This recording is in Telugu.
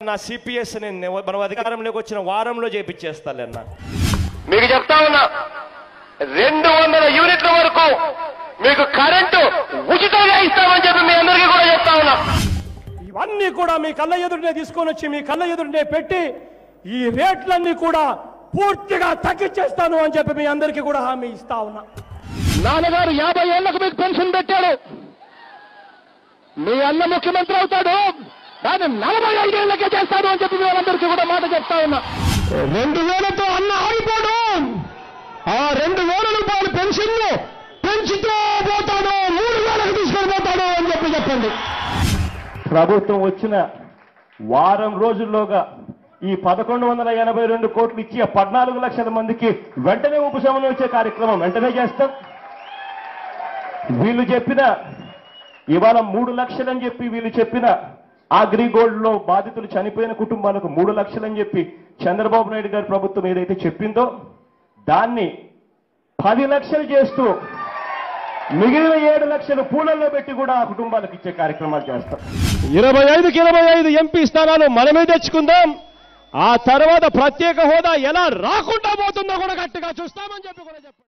నా సిపిఎస్ నేను మనం అధికారంలోకి వచ్చిన వారంలో చేపించేస్తాలన్న మీకు చెప్తా ఉన్నా రెండు వందల యూనిట్ల వరకు మీకు కరెంటు ఉచితంగా ఇస్తామని చెప్పి మీ అందరికీ కూడా చెప్తా ఉన్నా ఇవన్నీ కూడా మీ కళ్ళ ఎదురునే తీసుకొని వచ్చి మీ కళ్ళ ఎదురునే పెట్టి ఈ రేట్లన్నీ కూడా పూర్తిగా తగ్గించేస్తాను అని చెప్పి మీ అందరికీ కూడా హామీ ఇస్తా ఉన్నా నాన్నగారు యాభై ఏళ్లకు మీకు పెన్షన్ పెట్టాడు మీ అన్న ముఖ్యమంత్రి అవుతాడు దాన్ని నలభై ఐదేళ్లకే చేస్తాడు అని చెప్పి మీరందరికీ కూడా మాట చెప్తా ఉన్నా రెండు వేలతో అన్న ఆగిపోడు ఆ రెండు వేల రూపాయల పెన్షన్ పెంచుతూ పోతాడు మూడు వేలకు తీసుకొని పోతాడు అని చెప్పి చెప్పండి ప్రభుత్వం వచ్చిన వారం రోజుల్లోగా ఈ పదకొండు వందల ఎనభై రెండు కోట్లు ఇచ్చి ఆ పద్నాలుగు లక్షల మందికి వెంటనే ఉపశమనం ఇచ్చే కార్యక్రమం వెంటనే చేస్తాం వీళ్ళు చెప్పిన ఇవాళ మూడు లక్షలని చెప్పి వీళ్ళు చెప్పిన అగ్రిగోల్డ్ లో బాధితులు చనిపోయిన కుటుంబాలకు మూడు లక్షలని చెప్పి చంద్రబాబు నాయుడు గారి ప్రభుత్వం ఏదైతే చెప్పిందో దాన్ని పది లక్షలు చేస్తూ మిగిలిన ఏడు లక్షలు పూలల్లో పెట్టి కూడా ఆ కుటుంబాలకు ఇచ్చే కార్యక్రమాలు చేస్తాం ఇరవై ఐదుకి ఇరవై ఐదు ఎంపీ స్థానాలు మనమే తెచ్చుకుందాం ఆ తర్వాత ప్రత్యేక హోదా ఎలా రాకుండా పోతుందో కూడా గట్టిగా చూస్తామని చెప్పి కూడా చెప్పండి